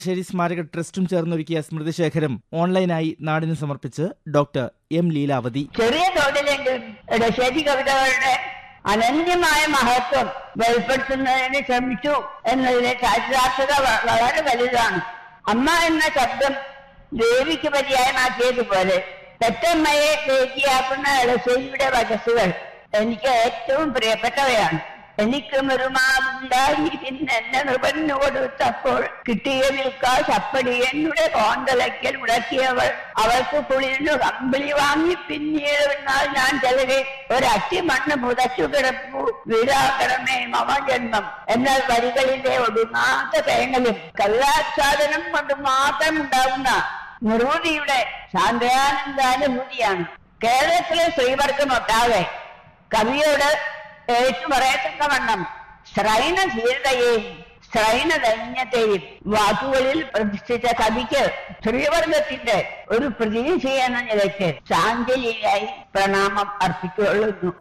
ശരി സ്മാരക ട്രസ്റ്റും ചേർന്നൊരുക്കിയ സ്മൃതിശേഖരം ഓൺലൈനായി നാടിന് സമർപ്പിച്ച് ഡോക്ടർ എം ലീലാവതി ചെറിയ തോതിലെങ്കിലും ഇടശ്ശേരി കവിതകളുടെ അനന്യമായ മഹത്വം വെളിപ്പെടുത്തുന്നതിന് ശ്രമിച്ചു എന്നതിന് ചാരിതാർത്ഥത വ- വളരെ വലുതാണ് അമ്മ എന്ന ശബ്ദം ദേവിക്ക് പര്യായമാക്കിയതുപോലെ പെറ്റമ്മയെ ദേവിയാക്കുന്ന ഇടശ്ശേരിയുടെ വചസ്സുകൾ എനിക്ക് ഏറ്റവും പ്രിയപ്പെട്ടവയാണ് എനിക്കും ഒരു മാവുണ്ടായി പിന്നെ എന്നെ നൃപന്നു കൊടുത്തപ്പോൾ കിട്ടിയ വിൽക്കാ ചപ്പടി എന്നുടെ കോന്തലയ്ക്കൽ ഉടക്കിയവൾ അവൾക്ക് കുളിരിനു കമ്പിളി വാങ്ങി പിന്നീട് പിന്നാൽ ഞാൻ ചിലരെ ഒരട്ടി മണ്ണ് പുതച്ചു കിടപ്പു വീരാകണമേ മമ ജന്മം എന്ന വരികളിലെ ഒടുങ്ങാത്ത തേങ്ങലും കല്ലാച്ഛാദനം കൊണ്ട് മാത്രം ഉണ്ടാകുന്ന നിർവൃതിയുടെ ശാന്തയാനന്ദാനുഭൂതിയാണ് കേരളത്തിലെ സ്ത്രീവർഗമൊട്ടാകെ കവിയോട് ഏറ്റു പറയത്തക്കവണ്ണം ശ്രൈണധീരതയെയും ശ്രൈണദൈന്യത്തെയും വാക്കുകളിൽ പ്രതിഷ്ഠിച്ച കവിക്ക് സ്ത്രീവർഗത്തിന്റെ ഒരു പ്രതിനിധി എന്ന നിലയ്ക്ക് ശാന്തലിയായി പ്രണാമം അർപ്പിക്കൊള്ളുന്നു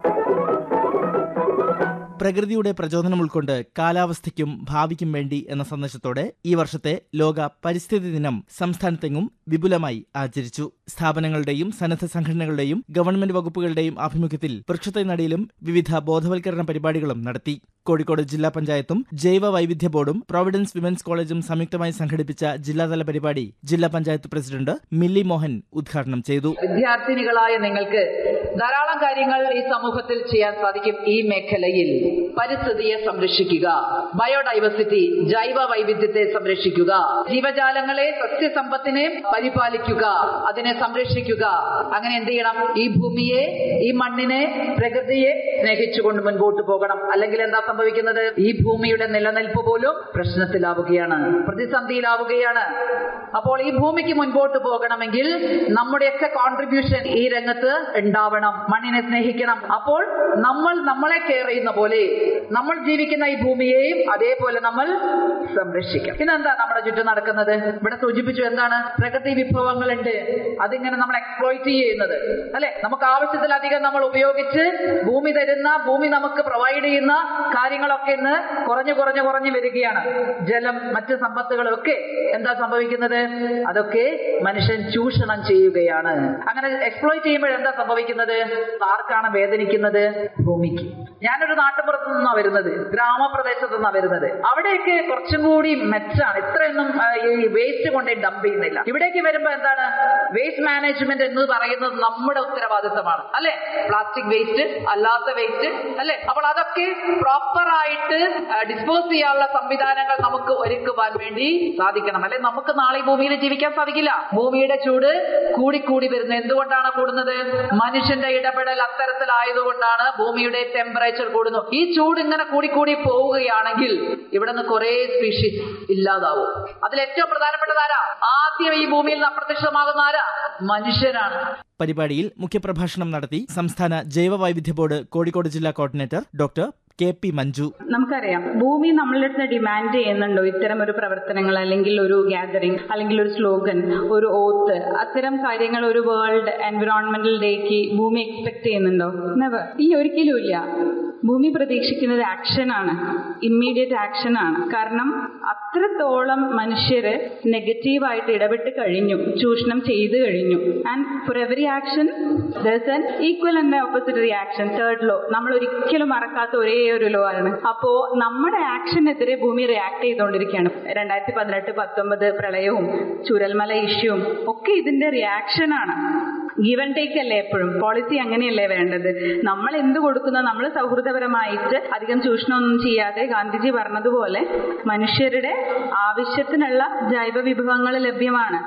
പ്രകൃതിയുടെ പ്രചോദനം ഉൾക്കൊണ്ട് കാലാവസ്ഥയ്ക്കും ഭാവിക്കും വേണ്ടി എന്ന സന്ദേശത്തോടെ ഈ വർഷത്തെ ലോക പരിസ്ഥിതി ദിനം സംസ്ഥാനത്തെങ്ങും വിപുലമായി ആചരിച്ചു സ്ഥാപനങ്ങളുടെയും സന്നദ്ധ സംഘടനകളുടെയും ഗവൺമെന്റ് വകുപ്പുകളുടെയും ആഭിമുഖ്യത്തിൽ വൃക്ഷത്തൈ നടയിലും വിവിധ ബോധവൽക്കരണ പരിപാടികളും നടത്തി കോഴിക്കോട് ജില്ലാ പഞ്ചായത്തും ജൈവ വൈവിധ്യ ബോർഡും പ്രോവിഡൻസ് വിമൻസ് കോളേജും സംയുക്തമായി സംഘടിപ്പിച്ച ജില്ലാതല പരിപാടി ജില്ലാ പഞ്ചായത്ത് പ്രസിഡന്റ് മില്ലി മോഹൻ ഉദ്ഘാടനം ചെയ്തു വിദ്യാർത്ഥിനികളായ നിങ്ങൾക്ക് ധാരാളം കാര്യങ്ങൾ ഈ സമൂഹത്തിൽ ചെയ്യാൻ സാധിക്കും ഈ മേഖലയിൽ പരിസ്ഥിതിയെ സംരക്ഷിക്കുക ബയോഡൈവേഴ്സിറ്റി ജൈവ വൈവിധ്യത്തെ സംരക്ഷിക്കുക ജീവജാലങ്ങളെ സസ്യസമ്പത്തിനെ പരിപാലിക്കുക അതിനെ സംരക്ഷിക്കുക അങ്ങനെ എന്ത് ചെയ്യണം ഈ ഭൂമിയെ ഈ മണ്ണിനെ പ്രകൃതിയെ സ്നേഹിച്ചുകൊണ്ട് മുൻപോട്ട് പോകണം അല്ലെങ്കിൽ എന്താ സംഭവിക്കുന്നത് ഈ ഭൂമിയുടെ നിലനിൽപ്പ് പോലും പ്രശ്നത്തിലാവുകയാണ് പ്രതിസന്ധിയിലാവുകയാണ് അപ്പോൾ ഈ ഭൂമിക്ക് മുൻപോട്ട് പോകണമെങ്കിൽ നമ്മുടെയൊക്കെ കോൺട്രിബ്യൂഷൻ ഈ രംഗത്ത് ഉണ്ടാവണം മണ്ണിനെ സ്നേഹിക്കണം അപ്പോൾ നമ്മൾ നമ്മളെ കെയർ ചെയ്യുന്ന പോലെ നമ്മൾ ജീവിക്കുന്ന ഈ ഭൂമിയെയും അതേപോലെ നമ്മൾ സംരക്ഷിക്കണം പിന്നെന്താ നമ്മുടെ ചുറ്റും നടക്കുന്നത് ഇവിടെ സൂചിപ്പിച്ചു എന്താണ് പ്രകൃതി വിഭവങ്ങളുണ്ട് അതിങ്ങനെ നമ്മൾ എക്സ്പ്ലോയിറ്റ് ചെയ്യുന്നത് അല്ലെ നമുക്ക് ആവശ്യത്തിലധികം നമ്മൾ ഉപയോഗിച്ച് ഭൂമി തരുന്ന ഭൂമി നമുക്ക് പ്രൊവൈഡ് ചെയ്യുന്ന കാര്യങ്ങളൊക്കെ ഇന്ന് കുറഞ്ഞു കുറഞ്ഞു കുറഞ്ഞു വരികയാണ് ജലം മറ്റ് സമ്പത്തുകളും ഒക്കെ എന്താ സംഭവിക്കുന്നത് അതൊക്കെ മനുഷ്യൻ ചൂഷണം ചെയ്യുകയാണ് അങ്ങനെ എക്സ്പ്ലോയിറ്റ് ചെയ്യുമ്പോൾ എന്താ സംഭവിക്കുന്നത് ആർക്കാണ് വേദനിക്കുന്നത് ഭൂമിക്ക് ഞാനൊരു നാട്ടുപുറത്ത് നിന്നാണ് വരുന്നത് ഗ്രാമപ്രദേശത്ത് നിന്നാണ് വരുന്നത് അവിടെയൊക്കെ കുറച്ചും കൂടി മെച്ചാണ് ഇത്രയൊന്നും ആ, ഈ വേസ്റ്റ് കൊണ്ട് ഡംപ് ചെയ്യുന്നില്ല ഇവിടേക്ക് വരുമ്പോ എന്താണ് വേസ്റ്റ് മാനേജ്മെന്റ് എന്ന് പറയുന്നത് നമ്മുടെ ഉത്തരവാദിത്തമാണ് അല്ലെ പ്ലാസ്റ്റിക് വേസ്റ്റ് അല്ലാത്ത വേസ്റ്റ് അല്ലെ അപ്പോൾ അതൊക്കെ പ്രോപ്പർ ആയിട്ട് ഡിസ്പോസ് ചെയ്യാനുള്ള സംവിധാനങ്ങൾ നമുക്ക് ഒരുക്കുവാൻ വേണ്ടി സാധിക്കണം അല്ലെ നമുക്ക് നാളെ ഈ ഭൂമിയിൽ ജീവിക്കാൻ സാധിക്കില്ല ഭൂമിയുടെ ചൂട് കൂടിക്കൂടി വരുന്നത് എന്തുകൊണ്ടാണ് കൂടുന്നത് മനുഷ്യന്റെ ഇടപെടൽ അത്തരത്തിലായതുകൊണ്ടാണ് ഭൂമിയുടെ ടെമ്പറേച്ചർ കൂടുന്നു ഈ ചൂട് ഇങ്ങനെ കൂടിക്കൂടി പോവുകയാണെങ്കിൽ ഇവിടെ നിന്ന് കുറെ സ്പീഷീസ് ഇല്ലാതാവും അതിൽ ഏറ്റവും പ്രധാനപ്പെട്ടത് ആരാ ആദ്യം ഈ ഭൂമിയിൽ നിന്ന് അപ്രത്യക്ഷമാകുന്ന ആരാ മനുഷ്യരാണ് പരിപാടിയിൽ മുഖ്യപ്രഭാഷണം നടത്തി സംസ്ഥാന ജൈവ വൈവിധ്യ ബോർഡ് കോഴിക്കോട് ജില്ലാ coordinator doctor K P Manju നമുക്കറിയാം ഭൂമി നമ്മളുടെ അടുത്ത് ഡിമാൻഡ് ചെയ്യുന്നുണ്ടോ ഇത്തരം ഒരു പ്രവർത്തനങ്ങൾ അല്ലെങ്കിൽ ഒരു ഗ്യാതറിംഗ് അല്ലെങ്കിൽ ഒരു സ്ലോഗൻ ഒരു ഓത്ത് അത്തരം കാര്യങ്ങൾ ഒരു വേൾഡ് എൻവിറോൺമെന്റൽ ഡേക്ക് ഭൂമി എക്സ്പെക്ട് ചെയ്യുന്നുണ്ടോ നെവർ ഇല്ല ഒരിക്കലും ഇല്ല ഭൂമി പ്രതീക്ഷിക്കുന്നത് ആക്ഷനാണ് ഇമ്മീഡിയറ്റ് ആക്ഷൻ ആണ് കാരണം അത്രത്തോളം മനുഷ്യര് നെഗറ്റീവായിട്ട് ഇടപെട്ട് കഴിഞ്ഞു ചൂഷണം ചെയ്തു കഴിഞ്ഞു and for every action there's an equal and opposite reaction third law നമ്മൾ ഒരിക്കലും മറക്കാത്ത ഒരേ ഒരു ലോ ആണ് അപ്പോ നമ്മുടെ ആക്ഷനെതിരെ ഭൂമി റിയാക്ട് ചെയ്തുകൊണ്ടിരിക്കുകയാണ് രണ്ടായിരത്തി പതിനെട്ട് പത്തൊമ്പത് പ്രളയവും ചുരൽമല ഇഷ്യൂവും ഒക്കെ ഇതിന്റെ റിയാക്ഷൻ ആണ് ഗീവ് ആൻഡ് ടേക്ക് അല്ലേ എപ്പോഴും പോളിസി അങ്ങനെയല്ലേ വേണ്ടത് നമ്മൾ എന്ത് കൊടുക്കുന്നോ നമ്മൾ സൗഹൃദപരമായിട്ട് അധികം ചൂഷണമൊന്നും ചെയ്യാതെ ഗാന്ധിജി പറഞ്ഞതുപോലെ മനുഷ്യരുടെ ആവശ്യത്തിനുള്ള ജൈവ വിഭവങ്ങൾ ലഭ്യമാണ്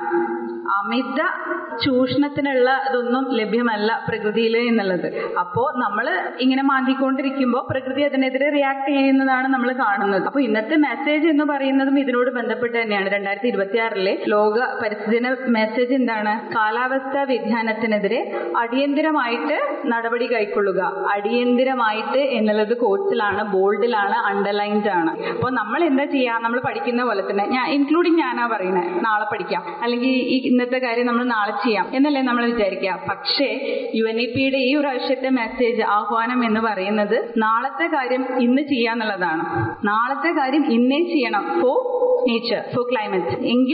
അമിത ചൂഷണത്തിനുള്ള ഇതൊന്നും ലഭ്യമല്ല പ്രകൃതിയിൽ എന്നുള്ളത് അപ്പോ നമ്മൾ ഇങ്ങനെ മാന്തിക്കൊണ്ടിരിക്കുമ്പോൾ പ്രകൃതി അതിനെതിരെ റിയാക്ട് ചെയ്യുന്നതാണ് നമ്മൾ കാണുന്നത് അപ്പൊ ഇന്നത്തെ മെസ്സേജ് എന്ന് പറയുന്നതും ഇതിനോട് ബന്ധപ്പെട്ട് തന്നെയാണ് രണ്ടായിരത്തി ഇരുപത്തി ആറിലെ ലോക പരിസ്ഥിതി ദിന മെസ്സേജ് എന്താണ് കാലാവസ്ഥാ വ്യതിയാനത്തിനെതിരെ അടിയന്തിരമായിട്ട് നടപടി കൈക്കൊള്ളുക അടിയന്തിരമായിട്ട് എന്നുള്ളത് കോഴ്സിലാണ് ബോൾഡിലാണ് അണ്ടർലൈൻഡ് ആണ് അപ്പോൾ നമ്മൾ എന്താ ചെയ്യുക നമ്മൾ പഠിക്കുന്ന പോലെ തന്നെ ഞാൻ ഇൻക്ലൂഡിങ് ഞാനാ പറയുന്നത് നാളെ പഠിക്കാം അല്ലെങ്കിൽ ഈ ഇന്നത്തെ കാര്യം നമ്മൾ നാളെ ചെയ്യാം എന്നല്ലേ നമ്മൾ വിചാരിക്കുക പക്ഷേ യു എൻ ഇ പിയുടെ ഈ പ്രാവശ്യത്തെ മെസ്സേജ് ആഹ്വാനം എന്ന് പറയുന്നത് നാളത്തെ കാര്യം ഇന്ന് ചെയ്യാന്നുള്ളതാണ് നാളത്തെ കാര്യം ഇന്നേ ചെയ്യണം ഫോർ നേച്ചർ ഫോർ ക്ലൈമറ്റ് എങ്കിൽ